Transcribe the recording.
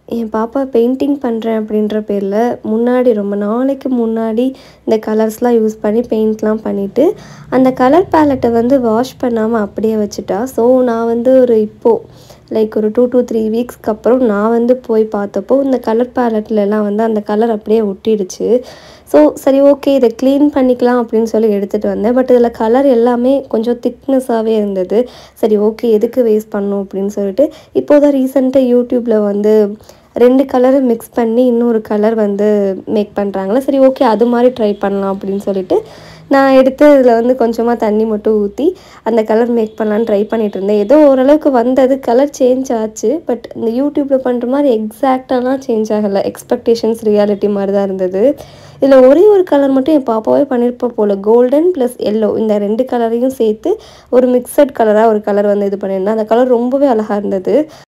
என் பாப்பா பெயிண்டிங் பண்ணுறேன் அப்படின்ற பேரில் முன்னாடி ரொம்ப நாளைக்கு முன்னாடி இந்த கலர்ஸ்லாம் யூஸ் பண்ணி பெயிண்ட்லாம் பண்ணிவிட்டு அந்த கலர் பேலட்டை வந்து வாஷ் பண்ணாமல் அப்படியே வச்சுட்டா ஸோ நான் வந்து ஒரு இப்போது லைக் ஒரு டூ டூ த்ரீ வீக்ஸ்க்கு அப்புறம் நான் வந்து போய் பார்த்தப்போ இந்த கலர் பேலட்லலாம் வந்து அந்த கலர் அப்படியே ஒட்டிடுச்சு ஸோ சரி ஓகே இதை க்ளீன் பண்ணிக்கலாம் அப்படின்னு சொல்லி எடுத்துகிட்டு வந்தேன் பட் இதில் கலர் எல்லாமே கொஞ்சம் திக்னஸாகவே இருந்தது சரி ஓகே எதுக்கு வேஸ்ட் பண்ணணும் அப்படின்னு சொல்லிட்டு இப்போ தான் ரீசெண்டாக யூடியூப்பில் வந்து ரெண்டு கலரை மிக்ஸ் பண்ணி இன்னொரு கலர் வந்து மேக் பண்ணுறாங்களா சரி ஓகே அது மாதிரி ட்ரை பண்ணலாம் அப்படின்னு சொல்லிட்டு நான் எடுத்து இதில் வந்து கொஞ்சமாக தண்ணி மட்டும் ஊற்றி அந்த கலர் மேக் பண்ணலான்னு ட்ரை பண்ணிட்டு இருந்தேன் ஏதோ ஓரளவுக்கு வந்தது கலர் சேஞ்ச் ஆச்சு பட் இந்த யூடியூப்பில் பண்ணுற மாதிரி எக்ஸாக்டாலாம் சேஞ்ச் ஆகலை எக்ஸ்பெக்டேஷன்ஸ் ரியாலிட்டி மாதிரி தான் இருந்தது இதில் ஒரே ஒரு கலர் மட்டும் என் பாப்பாவே பண்ணியிருப்பா போல் கோல்டன் ப்ளஸ் எல்லோ இந்த ரெண்டு கலரையும் சேர்த்து ஒரு மிக்சட் கலராக ஒரு கலர் வந்து இது பண்ணியிருந்தேன் அந்த கலர் ரொம்பவே அழகாக இருந்தது